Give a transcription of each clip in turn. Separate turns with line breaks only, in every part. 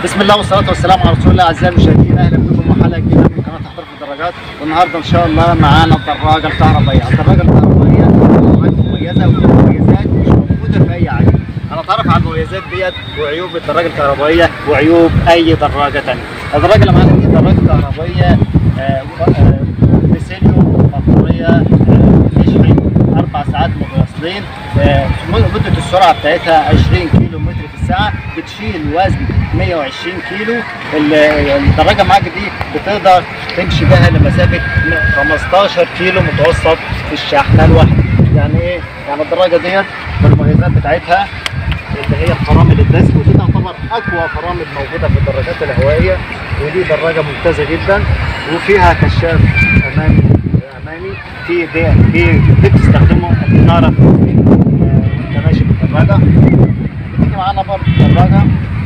بسم الله والصلاة والسلام على رسول الله أعزائي المشاهدين أهلا بكم وحلقة جديدة من قناة احتراف الدراجات والنهاردة إن شاء الله معانا الدراجة الكهربائية، الدراجة الكهربائية حاجات مميزة ومميزات مش موجودة في أي عجل. هنتعرف على المميزات ديت وعيوب الدراجة الكهربائية وعيوب أي دراجة تانية. الدراجة اللي معانا دي دراجة كهربائية آه، آه، بسيليو بطارية آه، بتشحن أربع ساعات متواصلين آه، مدة السرعة بتاعتها 20 كيلو متر في الساعة بتشيل وزن 120 كيلو ال- الدراجة معاك دي بتقدر تمشي بها لمسافة 15 كيلو متوسط في الشحنة الواحدة يعني ايه؟ يعني الدراجة ديت بالمميزات بتاعتها اللي هي فرامل الدسك ودي تعتبر اقوى فرامل موجوده في الدراجات الهوائيه ودي دراجه ممتازه جدا وفيها كشاف امامي امامي في دي في دي بتستخدمه الاناره وانت ماشي بالدراجه بتيجي معانا برضه الدراجه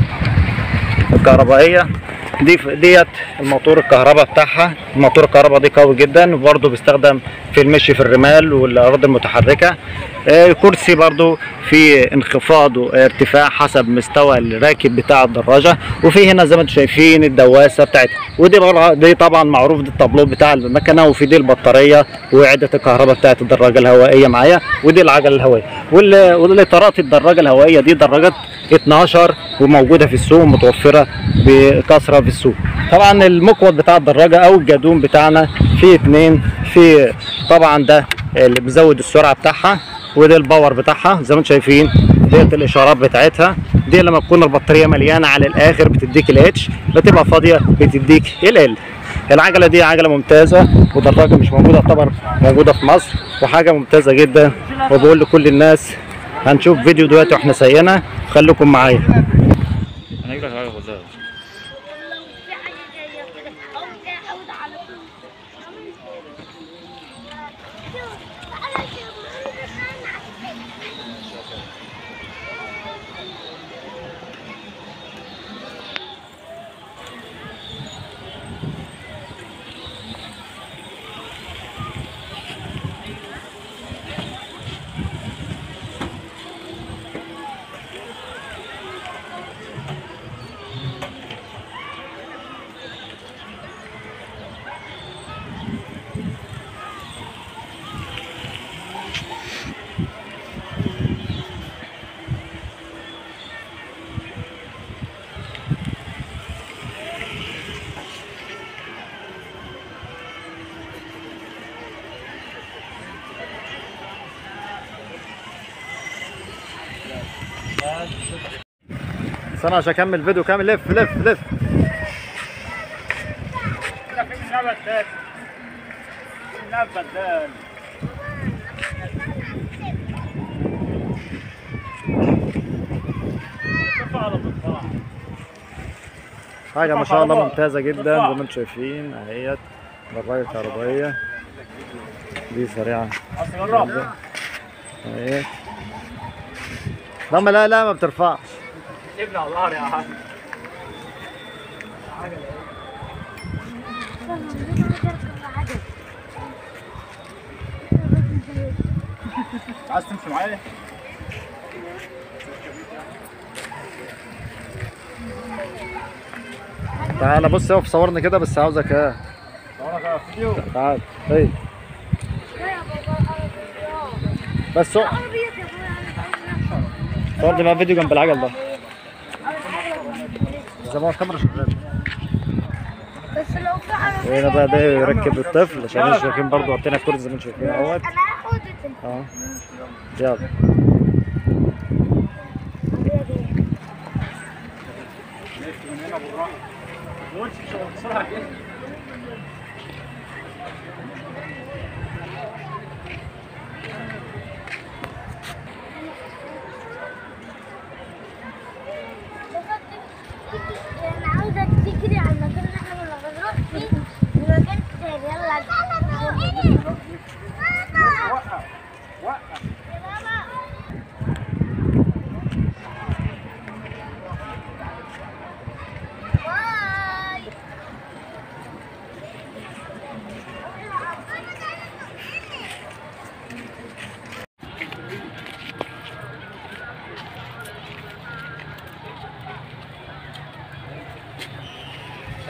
الكهربائيه دي ديت الموتور الكهرباء بتاعها الموتور الكهرباء دي قوي جدا وبرضه بيستخدم في المشي في الرمال والاراضي المتحركه آه، كرسي برضه في انخفاض وارتفاع حسب مستوى الراكب بتاع الدراجه وفي هنا زي ما انتم شايفين الدواسه بتاعتها ودي برا- دي طبعا معروف دي التابلو بتاع المكنه وفي دي البطاريه وعده الكهرباء بتاعت الدراجه الهوائيه معايا ودي العجله الهوائيه وال- والاطارات الدراجه الهوائيه دي دراجات 12 وموجوده في السوق متوفره بكثره في السوق طبعا المقود بتاع الدراجه او الجادون بتاعنا في اتنين في طبعا ده اللي بيزود السرعه بتاعها وده الباور بتاعها زي ما انتم شايفين ديت الاشارات بتاعتها دي لما تكون البطاريه مليانه على الاخر بتديك الاتش بتبقى فاضيه بتديك ال العجله دي عجله ممتازه ودراجه مش موجوده طبعا موجوده في مصر وحاجه ممتازه جدا وبقول لكل الناس هنشوف فيديو دلوقتي واحنا سايقينها خليكم معايا
انا اجيب لك حاجه خدها
في حاجة جاية كده أو جاي أعود على طول أنا
استنى عشان اكمل فيديو كامل لف لف لف حاجة ما شاء الله ممتازة جدا زي ما انتم شايفين اهيت دراجة كهربائية دي سريعة جدا. اهيت لما لا لا ما بترفعش
عايز تمشي معايا
تعالى بص اقف صورني كده بس عاوزك ها
صورك فيديو
تعال ايه بس اقف. صورني بقى فيديو جنب العجل ده زي ما هو الكاميرا شغاله
بس لو في عربية
هنا بقى ده يركب الطفل عشان انتوا شايفين برضه حاطين الكرسي زي ما انتوا شايفين اهوت
أنا هاخد التليفون.
اه يلا
أنا عاوزة تجري على المكان اللي احنا كنا بنروح فيه المكان التاني يلا
وقف وقف
يا ماما باي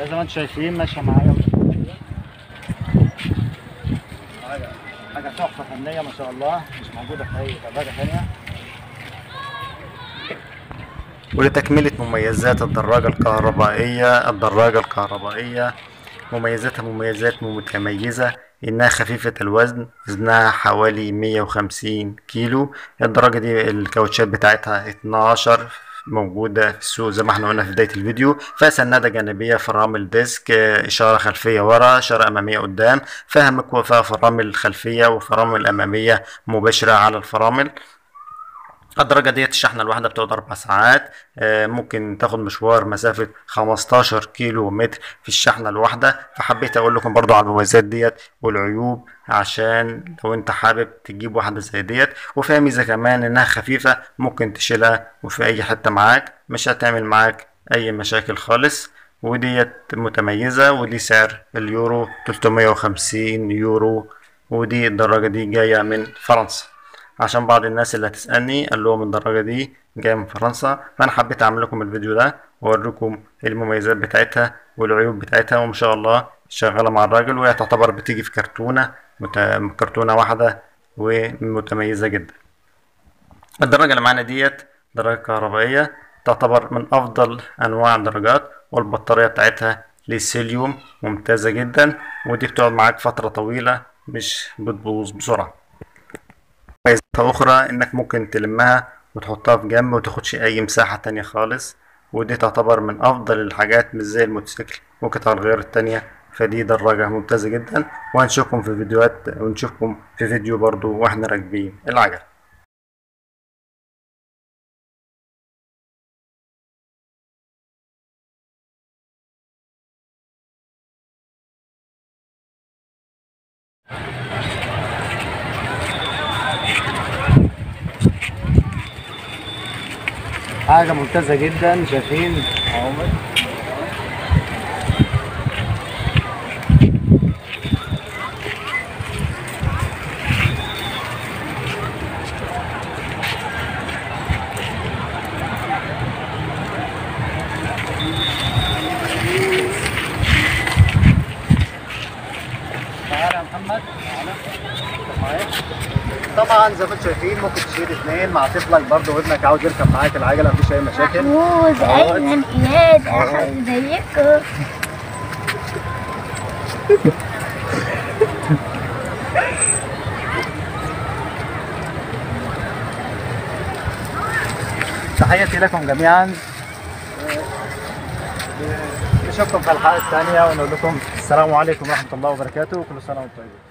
زي ما انتم شايفين ماشيه معايا حاجه حاجه تحفه فنيه ما شاء الله مش موجوده في اي دراجه ثانيه ولتكملة مميزات الدراجة الكهربائية الدراجة الكهربائية مميزاتها مميزات متميزة إنها خفيفة الوزن وزنها حوالي 150 كيلو الدراجة دي الكاوتشات بتاعتها 12 موجودة في السوق زي ما احنا قلنا في بداية الفيديو فيها سنادة جانبية فرامل ديسك آه، إشارة خلفية ورا إشارة أمامية قدام فيها مكوى فيها فرامل خلفية وفرامل أمامية مباشرة على الفرامل الدرجة ديت الشحنة الواحدة بتقعد أربع ساعات آه، ممكن تاخد مشوار مسافة 15 كيلو متر في الشحنة الواحدة فحبيت أقول لكم برضو على المميزات ديت والعيوب عشان لو أنت حابب تجيب واحدة زي ديت وفيها ميزة كمان إنها خفيفة ممكن تشيلها وفي أي حتة معاك مش هتعمل معاك أي مشاكل خالص وديت متميزة ودي سعر اليورو 350 يورو ودي الدراجة دي جاية من فرنسا عشان بعض الناس اللي هتسألني قال لهم الدراجة دي جاية من فرنسا فأنا حبيت أعمل لكم الفيديو ده وأوريكم المميزات بتاعتها والعيوب بتاعتها وإن شاء الله شغالة مع الراجل وهي تعتبر بتيجي في كرتونة مت... كرتونة واحدة ومتميزة جدا الدراجة اللي معانا ديت دراجة كهربائية تعتبر من أفضل أنواع الدراجات والبطارية بتاعتها ليثيوم ممتازة جدا ودي بتقعد معاك فترة طويلة مش بتبوظ بسرعة ميزتها أخرى إنك ممكن تلمها وتحطها في جنب وتاخدش أي مساحة تانية خالص ودي تعتبر من أفضل الحاجات مش زي الموتوسيكل وقطع الغيار التانية فدي دراجة ممتازة جدا وهنشوفكم في فيديوهات ونشوفكم في فيديو برضو واحنا راكبين العجل حاجة ممتازة جدا شايفين اهوت تعالى يا محمد تعالى معايا. طبعا زي ما انتم شايفين ممكن تشيل اثنين مع طفلك برضه وابنك عاوز يركب معاك العجله مفيش اي مشاكل
محمود
اهوت.
ايمن اياد احمد ازيكم
تحياتي لكم جميعا نشوفكم في الحلقه الثانيه ونقول لكم السلام عليكم ورحمه الله وبركاته وكل سنه وانتم طيبين